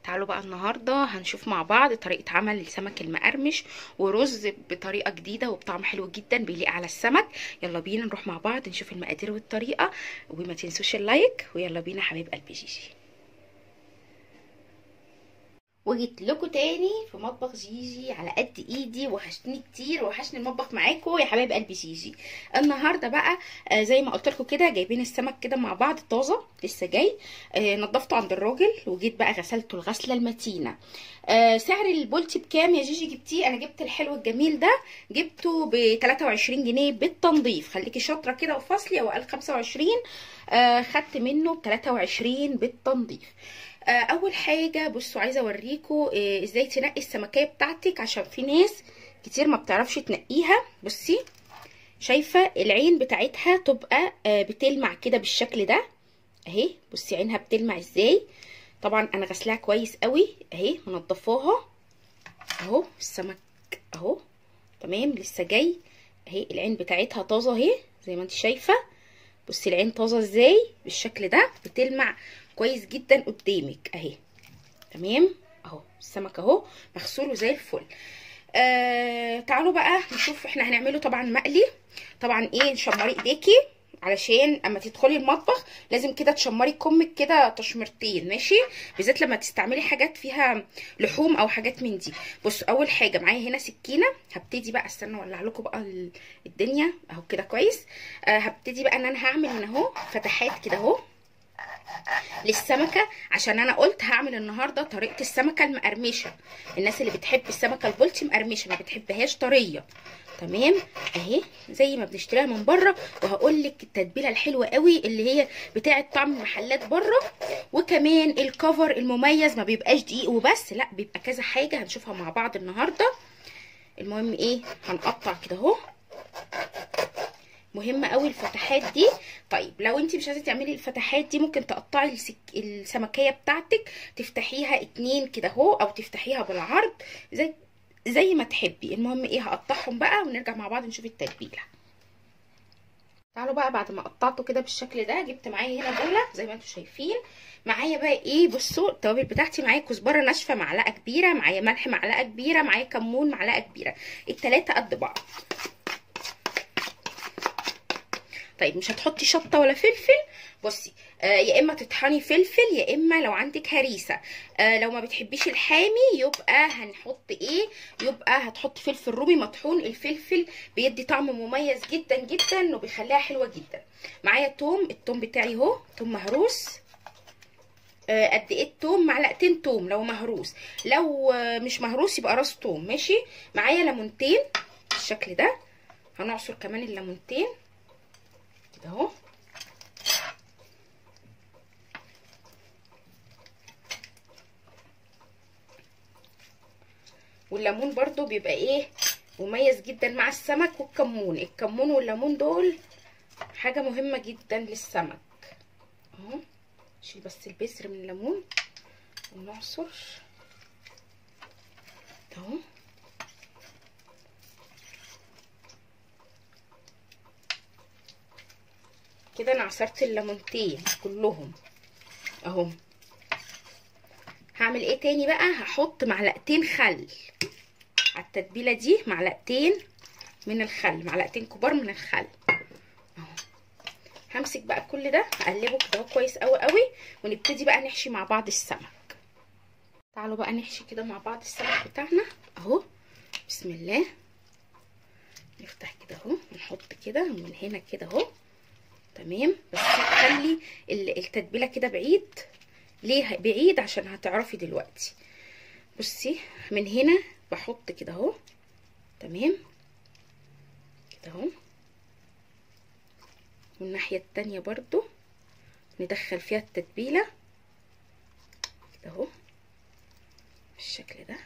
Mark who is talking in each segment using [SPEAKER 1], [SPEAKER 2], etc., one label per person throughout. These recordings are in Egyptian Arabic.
[SPEAKER 1] تعالوا بقى النهارده هنشوف مع بعض طريقه عمل السمك المقرمش ورز بطريقه جديده وبطعم حلو جدا بيليق على السمك يلا بينا نروح مع بعض نشوف المقادير والطريقه وما تنسوش اللايك ويلا بينا حبايب قلبي جيجي وجيت لكم تاني في مطبخ جيجي على قد ايدي وحشتني كتير وحشني المطبخ معاكم يا حبايب قلبي جيجي النهارده بقى آه زي ما قلت لكم كده جايبين السمك كده مع بعض طازه لسه جاي آه نضفته عند الراجل وجيت بقى غسلته الغسله المتينه آه سعر البولتي بكام يا جيجي جبتيه انا جبت الحلو الجميل ده جبته ب 23 جنيه بالتنظيف خليكي شاطره كده وفاصلي هو قال 25 آه خدت منه ب 23 بالتنظيف اول حاجه بصوا عايزه اوريكم ازاي تنقي السمكيه بتاعتك عشان في ناس كتير ما بتعرفش تنقيها بصي شايفه العين بتاعتها تبقى بتلمع كده بالشكل ده اهي بصي عينها بتلمع ازاي طبعا انا غسلاها كويس قوي اهي منضفاها اهو السمك اهو تمام لسه جاي اهي العين بتاعتها طازه اهي زي ما انت شايفه بصي العين طازه ازاي بالشكل ده بتلمع كويس جدا قدامك اهي تمام اهو السمك اهو مغسول وزي الفل آه تعالوا بقى نشوف احنا هنعمله طبعا مقلي طبعا ايه نشمري ايديكي علشان اما تدخلي المطبخ لازم كده تشمري كمك كده تشمرتين ماشي بالذات لما تستعملي حاجات فيها لحوم او حاجات من دي بصوا اول حاجه معايا هنا سكينه هبتدي بقى استنى اولع لكم بقى الدنيا اهو كده كويس آه هبتدي بقى ان انا هعمل هنا اهو فتحات كده اهو للسمكه عشان انا قلت هعمل النهارده طريقه السمكه المقرمشه الناس اللي بتحب السمكه البولتي مقرمشه ما بتحبهاش طريه تمام اهي زي ما بنشتريها من بره وهقول لك التتبيله الحلوه قوي اللي هي بتاعه طعم المحلات بره وكمان الكفر المميز ما بيبقاش دقيق وبس لا بيبقى كذا حاجه هنشوفها مع بعض النهارده المهم ايه هنقطع كده اهو مهمه قوي الفتحات دي طيب لو انت مش عايزه تعملي الفتحات دي ممكن تقطعي السك... السمكيه بتاعتك تفتحيها اتنين كده اهو او تفتحيها بالعرض زي زي ما تحبي المهم ايه هقطعهم بقى ونرجع مع بعض نشوف التتبيله تعالوا بقى بعد ما قطعته كده بالشكل ده جبت معايا هنا بوله زي ما انتم شايفين معايا بقى ايه بصوا التوابل بتاعتي معايا كزبره ناشفه معلقه كبيره معايا ملح معلقه كبيره معايا كمون معلقه كبيره التلاته قد بعض طيب مش هتحطي شطه ولا فلفل بصي آه يا اما تطحني فلفل يا اما لو عندك هريسه آه لو ما بتحبيش الحامي يبقى هنحط ايه يبقى هتحطي فلفل رومي مطحون الفلفل بيدي طعم مميز جدا جدا وبيخليها حلوه جدا معايا توم التوم بتاعي اهو توم مهروس آه قد ايه التوم معلقتين توم لو مهروس لو آه مش مهروس يبقى راس توم ماشي معايا ليمونتين بالشكل ده هنعصر كمان الليمونتين كده اهو والليمون برضو بيبقى ايه مميز جدا مع السمك والكمون الكمون والليمون دول حاجة مهمة جدا للسمك اهو نشيل بس البذر من الليمون ونعصر اهو كده انا عصرت الليمونتين كلهم اهو هعمل ايه تاني بقى هحط معلقتين خل على التتبيله دي معلقتين من الخل معلقتين كبار من الخل اهو همسك بقى كل ده اقلبه كده كويس قوي قوي ونبتدي بقى نحشي مع بعض السمك تعالوا بقى نحشي كده مع بعض السمك بتاعنا اهو بسم الله نفتح كده اهو ونحط كده من هنا كده اهو تمام بس خلي التتبيله كده بعيد ليه بعيد عشان هتعرفي دلوقتي بصي من هنا بحط كده اهو تمام كده اهو والناحيه التانية برضو ندخل فيها التتبيله كده اهو بالشكل ده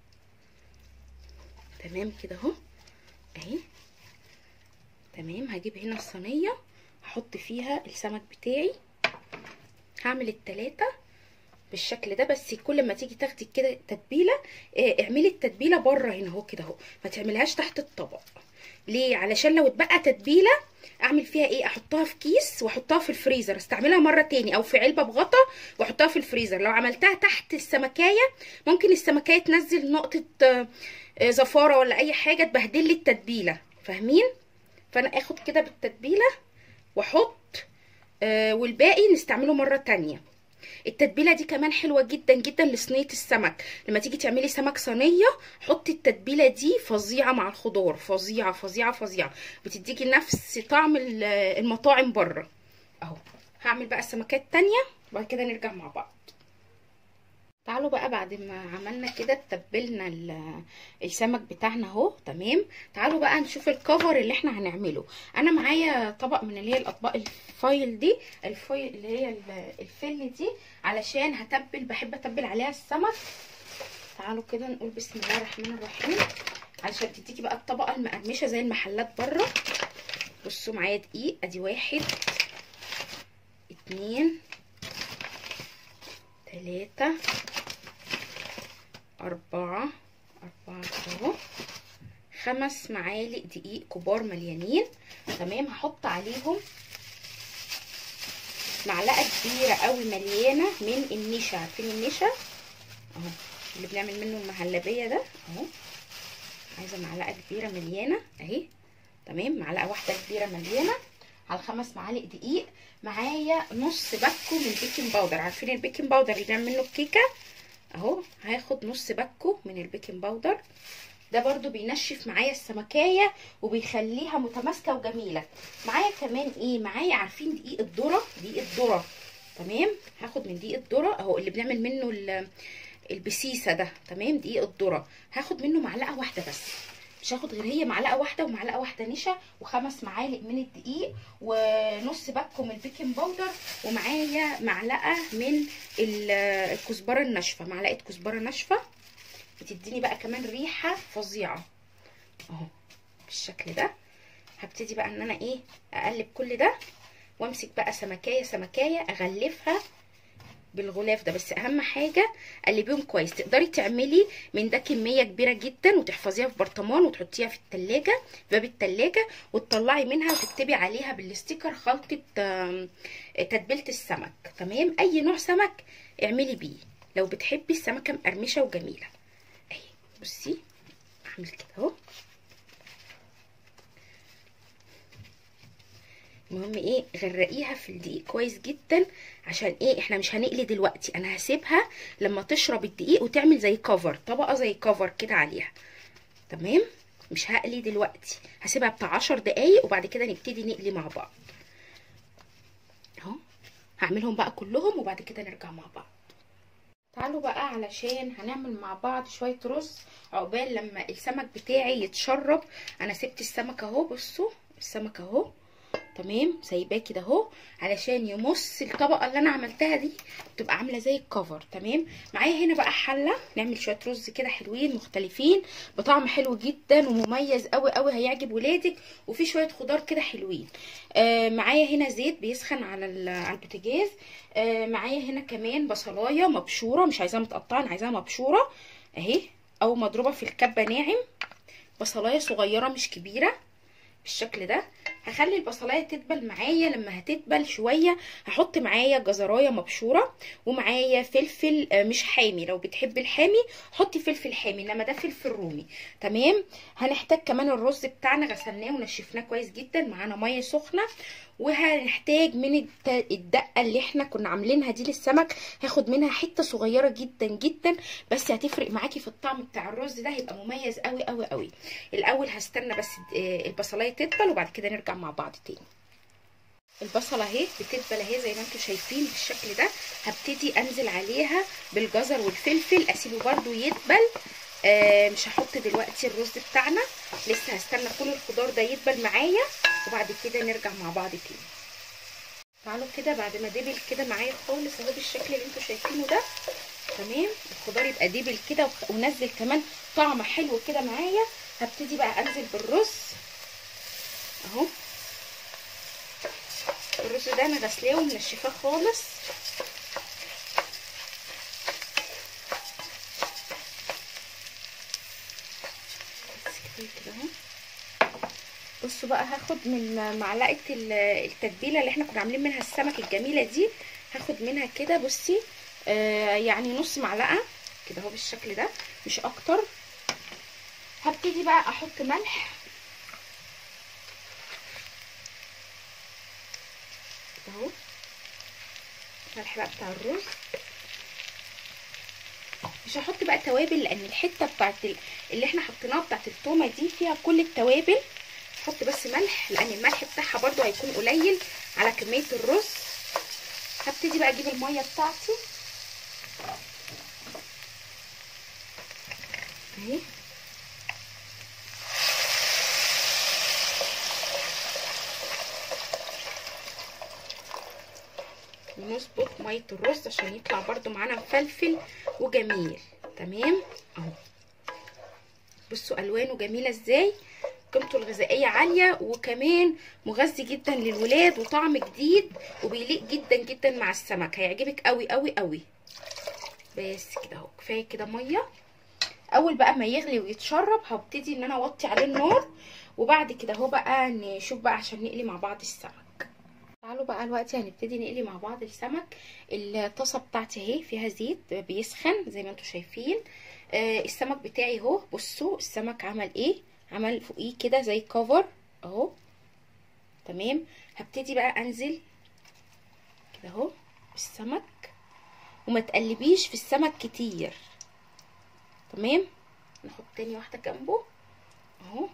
[SPEAKER 1] تمام كده اهو اهي تمام هجيب هنا الصينيه هحط فيها السمك بتاعي هعمل التلاتة بالشكل ده بس كل ما تيجي تاخدي كده تتبيله اه اعملي التتبيله بره هنا اهو كده اهو ما تعملهاش تحت الطبق ليه علشان لو اتبقى تتبيله اعمل فيها ايه احطها في كيس واحطها في الفريزر استعملها مره تاني او في علبه بغطا واحطها في الفريزر لو عملتها تحت السمكايه ممكن السمكايه تنزل نقطه زفاره ولا اي حاجه تبهدل لي التتبيله فاهمين فانا اخد كده بالتتبيله واحط آه والباقي نستعمله مره تانية التتبيله دي كمان حلوه جدا جدا لصينيه السمك لما تيجي تعملي سمك صينيه حطي التتبيله دي فظيعه مع الخضار فظيعه فظيعه فظيعه بتديكي نفس طعم المطاعم بره اهو هعمل بقى السمكات التانية وبعد كده نرجع مع بعض تعالوا بقى بعد ما عملنا كده تبلنا السمك بتاعنا اهو تمام تعالوا بقى نشوف الكفر اللي احنا هنعمله انا معايا طبق من اللي هي الاطباق الفايل دي الفايل اللي هي الفيلم دي علشان هتبل بحب اتبل عليها السمك تعالوا كده نقول بسم الله الرحمن الرحيم علشان تديكي بقى الطبقه المقرمشه زي المحلات بره بصوا معايا دقيق ادي واحد اتنين تلاتة أربعة أربعة اهو خمس معالق دقيق كبار مليانين تمام هحط عليهم معلقة كبيرة قوي مليانة من النشا عارفين النشا اهو اللي بنعمل منه المهلبية ده اهو عايزة معلقة كبيرة مليانة اهي تمام معلقة واحدة كبيرة مليانة على خمس معالق دقيق معايا نص باكو من البيكنج باودر عارفين البيكنج باودر اللي بنعمل منه الكيكه اهو هاخد نص باكو من البيكنج باودر ده برضو بينشف معايا السمكايه وبيخليها متماسكه وجميله معايا كمان ايه معايا عارفين دقيق الذره دقيق الذره تمام هاخد من دقيق الذره اهو اللي بنعمل منه البسيسه ده تمام دقيق الذره هاخد منه معلقه واحده بس مش هاخد غير هي معلقه واحده ومعلقه واحده نشا وخمس معالق من الدقيق ونص باكو من البيكنج باودر ومعايا معلقه من الكزبره الناشفه معلقه كزبره ناشفه بتديني بقى كمان ريحه فظيعه اهو بالشكل ده هبتدي بقى ان انا ايه اقلب كل ده وامسك بقى سمكايه سمكايه اغلفها بالغلاف ده بس اهم حاجه قلبيهم كويس تقدري تعملي من ده كميه كبيره جدا وتحفظيها في برطمان وتحطيها في التلاجة في باب التلاجة وتطلعي منها وتكتبي عليها بالستيكر خلطه تتبيله السمك تمام اي نوع سمك اعملي بيه لو بتحبي السمكه مقرمشه وجميله اهي بصي اعمل كده اهو المهم ايه غرقيها في الدقيق كويس جدا عشان ايه احنا مش هنقلي دلوقتي انا هسيبها لما تشرب الدقيق وتعمل زي كفر طبقه زي كفر كده عليها تمام مش هقلي دلوقتي هسيبها بتاع عشر دقايق وبعد كده نبتدي نقلي مع بعض اهو هعملهم بقى كلهم وبعد كده نرجع مع بعض تعالوا بقى علشان هنعمل مع بعض شويه رز عقبال لما السمك بتاعي يتشرب انا سبت السمك اهو بصوا السمك اهو تمام سايباه كده اهو علشان يمص الطبقه اللي انا عملتها دي تبقى عامله زي الكفر تمام معايا هنا بقى حله نعمل شويه رز كده حلوين مختلفين بطعم حلو جدا ومميز قوي قوي هيعجب ولادك وفي شويه خضار كده حلوين آه معايا هنا زيت بيسخن على على البوتاجاز آه معايا هنا كمان بصلايه مبشوره مش عايزاها متقطعه انا عايزاها مبشوره اهي او مضروبه في الكبه ناعم بصلايه صغيره مش كبيره بالشكل ده هخلي البصلايه تدبل معايا لما هتدبل شويه هحط معايا جزرايه مبشوره ومعايا فلفل مش حامي لو بتحبي الحامي حطي فلفل حامي انما ده فلفل رومي تمام هنحتاج كمان الرز بتاعنا غسلناه ونشفناه كويس جدا معانا ميه سخنه وهنحتاج من الدقه اللي احنا كنا عاملينها دي للسمك هاخد منها حته صغيره جدا جدا بس هتفرق معاكي في الطعم بتاع الرز ده هيبقى مميز قوي قوي قوي الاول هستنى بس البصلايه تدبل وبعد كده نرجع مع بعض تاني البصله اهي بتدبل اهي زي ما انتم شايفين بالشكل ده هبتدي انزل عليها بالجزر والفلفل اسيبه برده يدبل آه مش هحط دلوقتي الرز بتاعنا لسه هستنى كل الخضار ده يدبل معايا وبعد كده نرجع مع بعض تاني تعالوا كده بعد ما دبل كده معايا خالص اهو بالشكل اللي انتم شايفينه ده تمام الخضار يبقى دبل كده ونزل كمان طعم حلو كده معايا هبتدي بقى انزل بالرز اهو الرز ده انا غسلاه ومنشفاه خالص كده اهو بصوا بقى هاخد من معلقه التتبيله اللي احنا كنا عاملين منها السمك الجميله دي هاخد منها كده بصي آه يعني نص معلقه كده اهو بالشكل ده مش اكتر هبتدي بقى احط ملح اهو الملح بقى بتاع الرز مش هحط بقى توابل لان الحته بتاعت اللي احنا حطيناها بتاعت التومه دي فيها كل التوابل هحط بس ملح لان الملح بتاعها برده هيكون قليل على كميه الرز هبتدي بقى اجيب الميه بتاعتي اهي ونظبط ميه الرز عشان يطلع برده معانا مفلفل وجميل تمام اهو بصوا الوانه جميله ازاي قيمته الغذائيه عاليه وكمان مغذي جدا للولاد وطعم جديد وبيليق جدا جدا مع السمك هيعجبك قوي قوي قوي بس كده اهو كفايه كده ميه اول بقى ما يغلي ويتشرب هبتدي ان انا اوطي عليه النار وبعد كده اهو بقى نشوف بقى عشان نقلي مع بعض السمك تعالوا بقى دلوقتي هنبتدي نقلي مع بعض السمك الطاسه بتاعتي اهي فيها زيت بيسخن زي ما انتم شايفين آه السمك بتاعي اهو بصوا السمك عمل ايه عمل فوقيه كده زي كفر اهو تمام هبتدي بقى انزل كده اهو بالسمك وما تقلبيش في السمك كتير تمام ناخد تاني واحده جنبه اهو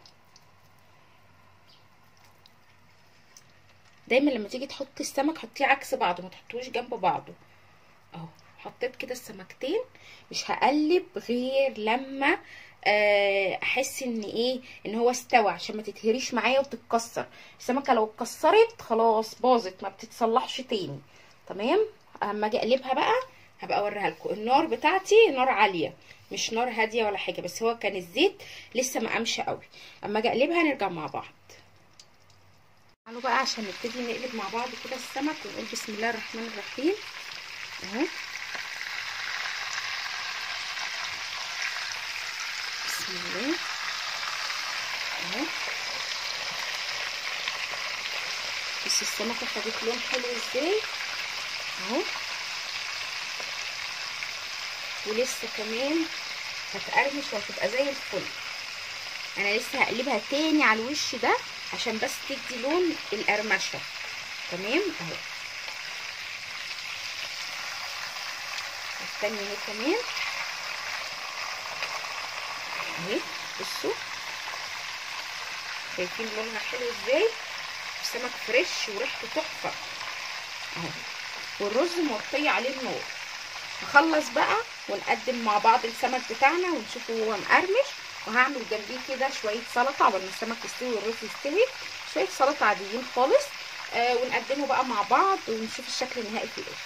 [SPEAKER 1] دايما لما تيجي تحطي السمك حطيه عكس بعضه ما تحطوش جنب بعضه اهو حطيت كده السمكتين مش هقلب غير لما احس ان ايه ان هو استوى عشان ما تتهريش معايا وتتكسر السمكه لو اتكسرت خلاص باظت ما بتتصلحش تاني تمام اما اجي اقلبها بقى هبقى اوريها لكم النار بتاعتي نار عاليه مش نار هاديه ولا حاجه بس هو كان الزيت لسه ما قامش قوي اما اجي اقلبها نرجع مع بعض تعالوا بقى عشان نبتدي نقلب مع بعض كده السمك ونقول بسم الله الرحمن الرحيم اهو بسم الله اهو بس السمكه خدت لون حلو ازاي اهو ولسه كمان هتقرمش وهتبقى زي الفل انا لسه هقلبها تاني على الوش ده عشان بس تدي لون القرمشه تمام اهو استني اهي كمان اهي بصوا شايفين لونها حلو ازاي السمك فريش وريحته تحفه اهو والرز مغطيه عليه النار نخلص بقى ونقدم مع بعض السمك بتاعنا ونشوفه هو مقرمش وهعمل جنبيه كده شويه سلطه عقبال ما السمك يستوي والرز يستوي شويه سلطه عاديين خالص آه ونقدمه بقى مع بعض ونشوف الشكل النهائي في الاخر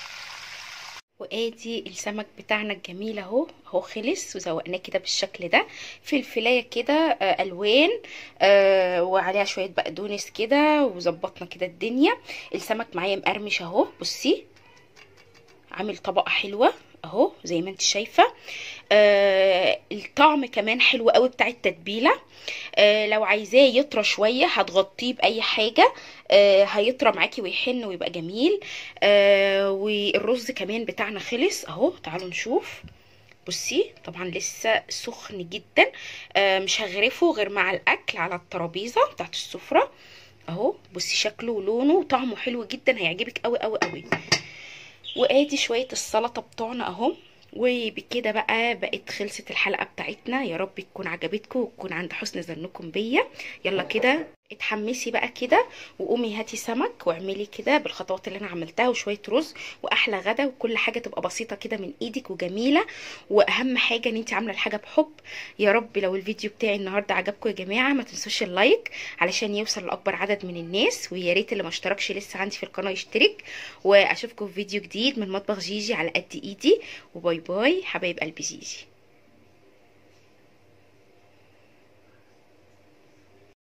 [SPEAKER 1] وادي السمك بتاعنا الجميل اهو اهو خلص وزوقناه كده بالشكل ده فلفلايه كده آه الوان آه وعليها شويه بقدونس كده وظبطنا كده الدنيا السمك معايا مقرمش اهو بصي عامل طبقه حلوه اهو زي ما انت شايفه آه الطعم كمان حلو قوي بتاع التتبيله آه لو عايزاه يطرى شويه هتغطيه باي حاجه آه هيطرى معاكي ويحن ويبقى جميل آه والرز كمان بتاعنا خلص اهو تعالوا نشوف بصي طبعا لسه سخن جدا آه مش هغرفه غير مع الاكل على الترابيزه بتاعت السفره اهو بصي شكله ولونه وطعمه حلو جدا هيعجبك قوي قوي قوي وادي شويه السلطه بتوعنا اهو وبكده بقى بقت خلصت الحلقه بتاعتنا يا رب تكون عجبتكم وتكون عند حسن ظنكم بيا يلا كده اتحمسي بقى كده وقومي هاتي سمك واعملي كده بالخطوات اللي انا عملتها وشويه رز واحلى غدا وكل حاجه تبقى بسيطه كده من ايدك وجميله واهم حاجه ان انت عامله الحاجه بحب يا رب لو الفيديو بتاعي النهارده عجبكم يا جماعه ما تنسوش اللايك علشان يوصل لاكبر عدد من الناس ويا ريت اللي ما اشتركش لسه عندي في القناه يشترك واشوفكم في فيديو جديد من مطبخ جيجي على قد ايدي وباي باي حبايب قلبي جيجي